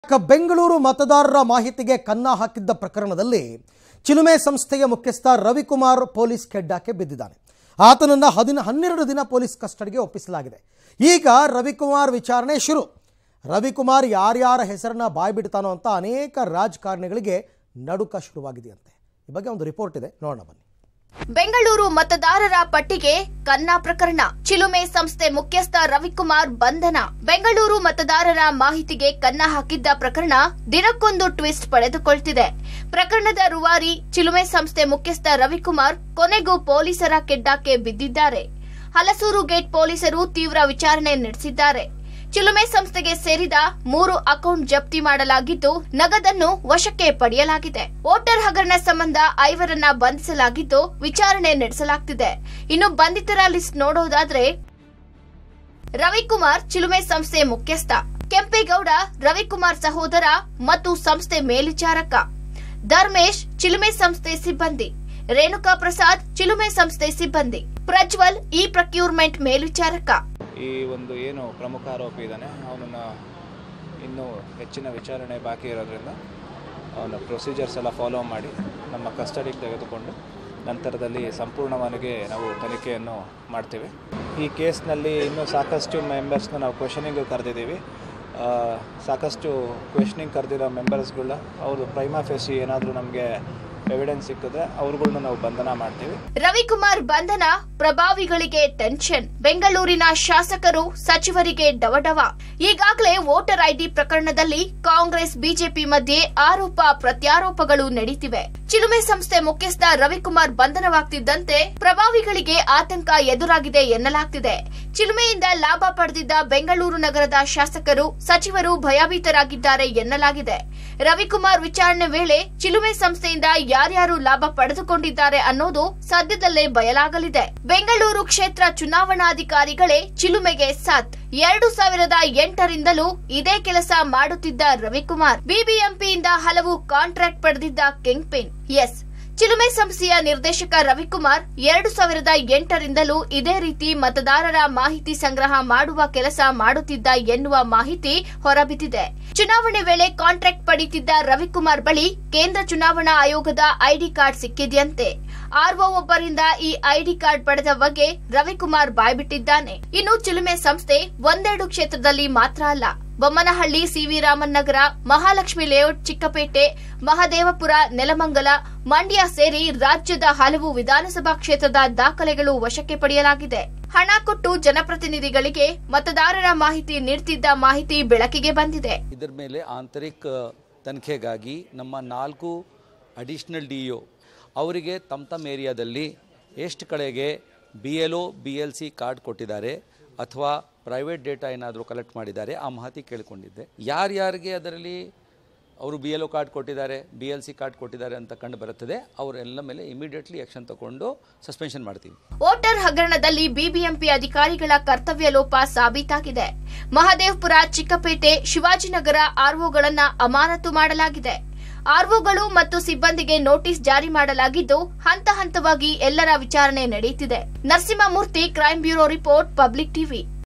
ಕ- ಬೆಂಗಳೂರು ಮತದಾರರ ಮಾಹಿತಿಗೆ ಕನ್ನ ಹಾಕಿದ್ದ ಪ್ರಕರಣದಲ್ಲಿ ಚಿಲುಮೆ ಸಂಸ್ಥೆಯ ಮುಖ್ಯಸ್ಥ ರವಿಕುಮಾರ್ ಪೊಲೀಸ್ ಕೆಡ್ಡಾಕ್ಕೆ ಬಿದ್ದಿದ್ದಾನೆ ಆತನನ್ನು ಹದಿನ ಹನ್ನೆರಡು ದಿನ ಪೊಲೀಸ್ ಕಸ್ಟಡಿಗೆ ಒಪ್ಪಿಸಲಾಗಿದೆ ಈಗ ರವಿಕುಮಾರ್ ವಿಚಾರಣೆ ಶುರು ರವಿಕುಮಾರ್ ಯಾರ್ಯಾರ ಹೆಸರನ್ನ ಬಾಯ್ಬಿಡ್ತಾನೋ ಅಂತ ಅನೇಕ ರಾಜಕಾರಣಿಗಳಿಗೆ ನಡುಕ ಶುರುವಾಗಿದೆಯಂತೆ ಈ ಬಗ್ಗೆ ಒಂದು ರಿಪೋರ್ಟ್ ಇದೆ ನೋಡೋಣ ಬನ್ನಿ ಬೆಂಗಳೂರು ಮತದಾರರ ಪಟ್ಟಿಗೆ ಕನ್ನ ಪ್ರಕರಣ ಚಿಲುಮೆ ಸಂಸ್ಥೆ ಮುಖ್ಯಸ್ಥ ರವಿಕುಮಾರ್ ಬಂಧನ ಬೆಂಗಳೂರು ಮತದಾರರ ಮಾಹಿತಿಗೆ ಕನ್ನ ಹಾಕಿದ್ದ ಪ್ರಕರಣ ದಿನಕ್ಕೊಂದು ಟ್ವಿಸ್ಟ್ ಪಡೆದುಕೊಳ್ತಿದೆ ಪ್ರಕರಣದ ರೂವಾರಿ ಚಿಲುಮೆ ಸಂಸ್ಥೆ ಮುಖ್ಯಸ್ಥ ರವಿಕುಮಾರ್ ಕೊನೆಗೂ ಪೊಲೀಸರ ಕೆಡ್ಡಾಕ್ಕೆ ಬಿದ್ದಿದ್ದಾರೆ ಹಲಸೂರು ಗೇಟ್ ಪೊಲೀಸರು ತೀವ್ರ ವಿಚಾರಣೆ ನಡೆಸಿದ್ದಾರೆ ಚಿಲುಮೆ ಸಂಸ್ಥೆಗೆ ಸೇರಿದ ಮೂರು ಅಕೌಂಟ್ ಜಪ್ತಿ ಮಾಡಲಾಗಿದ್ದು ನಗದನ್ನು ವಶಕ್ಕೆ ಪಡೆಯಲಾಗಿದೆ ವೋಟರ್ ಹಗರಣ ಸಂಬಂಧ ಐವರನ್ನ ಬಂಧಿಸಲಾಗಿದ್ದು ವಿಚಾರಣೆ ನಡೆಸಲಾಗ್ತಿದೆ ಇನ್ನು ಬಂಧಿತರ ಲಿಸ್ಟ್ ನೋಡೋದಾದ್ರೆ ರವಿಕುಮಾರ್ ಚಿಲುಮೆ ಸಂಸ್ಥೆ ಮುಖ್ಯಸ್ಥ ಕೆಂಪೇಗೌಡ ರವಿಕುಮಾರ್ ಸಹೋದರ ಮತ್ತು ಸಂಸ್ಥೆ ಮೇಲ್ವಿಚಾರಕ ಧರ್ಮೇಶ್ ಚಿಲುಮೆ ಸಂಸ್ಥೆ ಸಿಬ್ಬಂದಿ ರೇಣುಕಾ ಪ್ರಸಾದ್ ಚಿಲುಮೆ ಸಂಸ್ಥೆ ಸಿಬ್ಬಂದಿ ಪ್ರಜ್ವಲ್ ಇ ಪ್ರಕ್ಯೂರ್ಮೆಂಟ್ ಮೇಲ್ವಿಚಾರಕ ಈ ಒಂದು ಏನು ಪ್ರಮುಖ ಆರೋಪಿ ಇದ್ದಾನೆ ಅವನನ್ನು ಇನ್ನೂ ಹೆಚ್ಚಿನ ವಿಚಾರಣೆ ಬಾಕಿ ಇರೋದ್ರಿಂದ ಅವನ ಪ್ರೊಸೀಜರ್ಸ್ ಎಲ್ಲ ಫಾಲೋ ಮಾಡಿ ನಮ್ಮ ಕಸ್ಟಡಿಗೆ ತೆಗೆದುಕೊಂಡು ನಂತರದಲ್ಲಿ ಸಂಪೂರ್ಣವಾಗಿ ನಾವು ತನಿಖೆಯನ್ನು ಮಾಡ್ತೀವಿ ಈ ಕೇಸ್ನಲ್ಲಿ ಇನ್ನೂ ಸಾಕಷ್ಟು ಮೆಂಬರ್ಸ್ನ ನಾವು ಕ್ವೆಶನಿಂಗ್ ಕರೆದಿದ್ದೀವಿ ಆ, ಸಾಕಷ್ಟು ಕ್ವೆಶನಿಂಗ್ ಕರೆದಿರೋ ಮೆಂಬರ್ಸ್ಗಳ ಅವ್ರದ್ದು ಪ್ರೈಮಾ ಫೇಸಿ ಏನಾದರೂ ನಮಗೆ ಎವಿಡೆನ್ಸ್ ಸಿಕ್ಕಿದ್ರೆ ಅವ್ರುಗಳ್ನ ನಾವು ಬಂಧನ ಮಾಡ್ತೀವಿ ರವಿಕುಮಾರ್ ಬಂಧನ ಪ್ರಭಾವಿಗಳಿಗೆ ಟೆನ್ಷನ್ ಬೆಂಗಳೂರಿನ ಶಾಸಕರು ಸಚಿವರಿಗೆ ಡವಡವ ಈಗಾಗಲೇ ವೋಟರ್ ಐಡಿ ಪ್ರಕರಣದಲ್ಲಿ ಕಾಂಗ್ರೆಸ್ ಬಿಜೆಪಿ ಮಧ್ಯೆ ಆರೋಪ ಪ್ರತ್ಯಾರೋಪಗಳು ನಡೀತಿವೆ ಚಿಲುಮೆ ಸಂಸ್ಥೆ ಮುಖ್ಯಸ್ಥ ರವಿಕುಮಾರ್ ಬಂಧನವಾಗ್ತಿದ್ದಂತೆ ಪ್ರಭಾವಿಗಳಿಗೆ ಆತಂಕ ಎದುರಾಗಿದೆ ಎನ್ನಲಾಗ್ತಿದೆ ಚಿಲುಮೆಯಿಂದ ಲಾಭ ಪಡೆದಿದ್ದ ಬೆಂಗಳೂರು ನಗರದ ಶಾಸಕರು ಸಚಿವರು ಭಯಭೀತರಾಗಿದ್ದಾರೆ ಎನ್ನಲಾಗಿದೆ ರವಿಕುಮಾರ್ ವಿಚಾರಣೆ ವೇಳೆ ಚಿಲುಮೆ ಸಂಸ್ಥೆಯಿಂದ ಯಾರ್ಯಾರು ಲಾಭ ಪಡೆದುಕೊಂಡಿದ್ದಾರೆ ಅನ್ನೋದು ಸದ್ಯದಲ್ಲೇ ಬಯಲಾಗಲಿದೆ ಬೆಂಗಳೂರು ಕ್ಷೇತ್ರ ಚುನಾವಣಾಧಿಕಾರಿಗಳೇ ಚಿಲುಮೆಗೆ ಸಾಥ್ ಎರಡು ಸಾವಿರದ ಎಂಟರಿಂದಲೂ ಇದೇ ಕೆಲಸ ಮಾಡುತ್ತಿದ್ದ ರವಿಕುಮಾರ್ ಬಿಬಿಎಂಪಿಯಿಂದ ಹಲವು ಕಾಂಟ್ರಾಕ್ಟ್ ಪಡೆದಿದ್ದ ಕಿಂಗ್ ಪಿನ್ ಎಸ್ ಚಿಲುಮೆ ಸಂಸ್ಥೆಯ ನಿರ್ದೇಶಕ ರವಿಕುಮಾರ್ ಎರಡು ಸಾವಿರದ ಎಂಟರಿಂದಲೂ ಇದೇ ರೀತಿ ಮತದಾರರ ಮಾಹಿತಿ ಸಂಗ್ರಹ ಮಾಡುವ ಕೆಲಸ ಮಾಡುತ್ತಿದ್ದ ಎನ್ನುವ ಮಾಹಿತಿ ಹೊರಬಿದ್ದಿದೆ ಚುನಾವಣೆ ವೇಳೆ ಕಾಂಟ್ರಾಕ್ಟ್ ಪಡೆಯುತ್ತಿದ್ದ ರವಿಕುಮಾರ್ ಬಳಿ ಕೇಂದ್ರ ಚುನಾವಣಾ ಆಯೋಗದ ಐಡಿ ಕಾರ್ಡ್ ಸಿಕ್ಕಿದೆಯಂತೆ ಆರ್ಒ ಒಬ್ಬರಿಂದ ಈ ಐಡಿ ಕಾರ್ಡ್ ಪಡೆದ ಬಗ್ಗೆ ರವಿಕುಮಾರ್ ಬಾಯ್ಬಿಟ್ಟಿದ್ದಾನೆ ಇನ್ನು ಚಿಲುಮೆ ಸಂಸ್ಥೆ ಒಂದೆರಡು ಕ್ಷೇತ್ರದಲ್ಲಿ ಮಾತ್ರ ಅಲ್ಲ ಬೊಮ್ಮನಹಳ್ಳಿ ಸಿವಿ ರಾಮನ್ ನಗರ ಮಹಾಲಕ್ಷ್ಮಿ ಲೇಔಟ್ ಚಿಕ್ಕಪೇಟೆ ಮಹದೇವಪುರ ನೆಲಮಂಗಲ ಮಂಡ್ಯ ಸೇರಿ ರಾಜ್ಯದ ಹಲವು ವಿಧಾನಸಭಾ ಕ್ಷೇತ್ರದ ದಾಖಲೆಗಳು ವಶಕ್ಕೆ ಪಡೆಯಲಾಗಿದೆ ಹಣ ಕೊಟ್ಟು ಜನಪ್ರತಿನಿಧಿಗಳಿಗೆ ಮತದಾರರ ಮಾಹಿತಿ ನೀಡುತ್ತಿದ್ದ ಮಾಹಿತಿ ಬೆಳಕಿಗೆ ಬಂದಿದೆ ಇದರ ಮೇಲೆ ಆಂತರಿಕ ತನಿಖೆಗಾಗಿ ನಮ್ಮ ನಾಲ್ಕು ಅಡಿಷ್ನಲ್ ಡಿ ಒ ಅವರಿಗೆ ತಮ್ಮ ತಮ್ಮ ಏರಿಯಾದಲ್ಲಿ ಎಷ್ಟು ಕಡೆಗೆ B L O B L C card ಕೊಟ್ಟಿದ್ದಾರೆ ಅಥವಾ ಪ್ರೈವೇಟ್ ಡೇಟಾ ಏನಾದರೂ ಕಲೆಕ್ಟ್ ಮಾಡಿದ್ದಾರೆ ಆ ಮಾಹಿತಿ ಕೇಳಿಕೊಂಡಿದ್ದೆ ಯಾರ್ಯಾರಿಗೆ ಅದರಲ್ಲಿ ಅವರು ಬಿ ಎಲ್ ಒ ಕಾರ್ಡ್ ಕೊಟ್ಟಿದ್ದಾರೆ ಬಿ ಎಲ್ ಸಿ ಕಾರ್ಡ್ ಕೊಟ್ಟಿದ್ದಾರೆ ಅಂತ ಕಂಡು ಬರುತ್ತದೆ ಅವರೆಲ್ಲ ಮೇಲೆ ಇಮಿಡಿಯೇಟ್ಲಿ ಆ್ಯಕ್ಷನ್ ತಗೊಂಡು ಸಸ್ಪೆನ್ಷನ್ ಮಾಡ್ತೀವಿ ವೋಟರ್ ಹಗರಣದಲ್ಲಿ ಬಿಬಿಎಂಪಿ ಅಧಿಕಾರಿಗಳ ಕರ್ತವ್ಯ ಲೋಪ ಸಾಬೀತಾಗಿದೆ ಮಹದೇವ್ಪುರ ಚಿಕ್ಕಪೇಟೆ ಶಿವಾಜಿನಗರ ಆರ್ಒಗಳನ್ನ ಅಮಾನತು ಮಾಡಲಾಗಿದೆ ಆರ್ಒಗಳು ಮತ್ತು ಸಿಬ್ಬಂದಿಗೆ ನೋಟಿಸ್ ಜಾರಿ ಮಾಡಲಾಗಿದ್ದು ಹಂತ ಹಂತವಾಗಿ ಎಲ್ಲರ ವಿಚಾರಣೆ ನಡೆಯುತ್ತಿದೆ Narasimhamurthy crime bureau report public TV